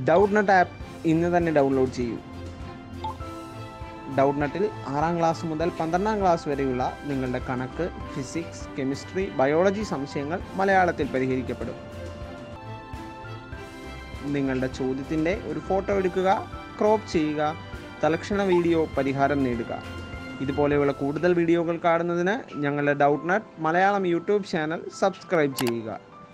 doubt നട്ട് app ഇന്ന് തന്നെ download ചെയ്യൂ ഡൗട്ട് നട്ടിൽ ആറാം ക്ലാസ് മുതൽ പന്ത്രണ്ടാം ക്ലാസ് വരെയുള്ള നിങ്ങളുടെ കണക്ക് ഫിസിക്സ് കെമിസ്ട്രി ബയോളജി സംശയങ്ങൾ മലയാളത്തിൽ പരിഹരിക്കപ്പെടും നിങ്ങളുടെ ചോദ്യത്തിൻ്റെ ഒരു ഫോട്ടോ എടുക്കുക ക്രോപ്പ് ചെയ്യുക തലക്ഷണ വീഡിയോ പരിഹാരം നേടുക ഇതുപോലെയുള്ള കൂടുതൽ വീഡിയോകൾ കാണുന്നതിന് ഞങ്ങളുടെ Doubtnut Malayalam YouTube channel subscribe ചെയ്യുക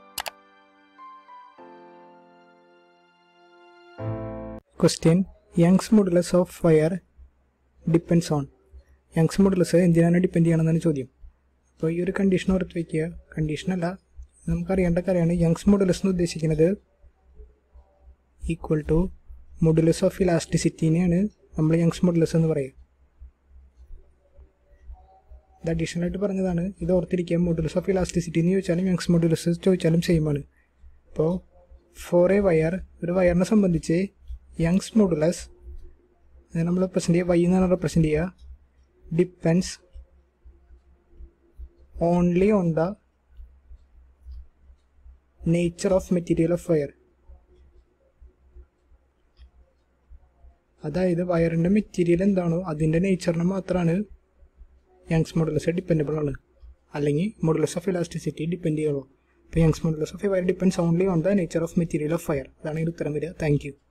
question Young's modulus of wire depends on Young's modulus എന്തിനാണ് ഡിപ്പെൻഡ് ചെയ്യണമെന്നാണ് ചോദ്യം അപ്പോൾ ഈ ഒരു കണ്ടീഷൻ ഓർത്ത് വയ്ക്കുക കണ്ടീഷനല്ല നമുക്കറിയേണ്ട കാര്യമാണ് യങ്സ് മോഡുലസ് എന്ന് ഉദ്ദേശിക്കുന്നത് ഈക്വൽ ടു മോഡുലസ് ഓഫ് ഇലാസ്റ്റിസിറ്റിനെയാണ് നമ്മൾ യങ്സ് മോഡുലസ് എന്ന് പറയുക ഇത് അഡീഷണൽ ആയിട്ട് പറഞ്ഞതാണ് ഇത് ഓർത്തിരിക്കുക മോഡുലസ് ഓഫ് ഇലാസ്റ്റിസിറ്റി എന്ന് ചോദിച്ചാലും യങ്സ് മോഡുലസ് ചോദിച്ചാലും സെയിം ആണ് അപ്പോൾ ഫോർ എ വയർ ഒരു വയറിനെ സംബന്ധിച്ച് യങ്സ് മോഡുലസ് നമ്മൾ റെപ്രസെൻ്റ് ചെയ്യുക വൈ എന്നാണ് റെപ്രസെൻ്റ് ചെയ്യുക depends only on the nature of material of wire അതായത് വയറിൻ്റെ മെറ്റീരിയൽ എന്താണോ അതിൻ്റെ നേച്ചറിന് മാത്രമാണ് യങ്സ് മോഡുലസ് ഡിപ്പെൻഡബിൾ ആണ് അല്ലെങ്കിൽ മോഡുലസ് ഓഫ് ഇലാസ്റ്റിസിറ്റി ഡിപ്പെൻഡ് ചെയ്യുള്ളൂ അപ്പോൾ Young's modulus of wire depends only on the nature of material of wire അതാണ് ഇതിന് ഉത്തരം വരിക താങ്ക് യു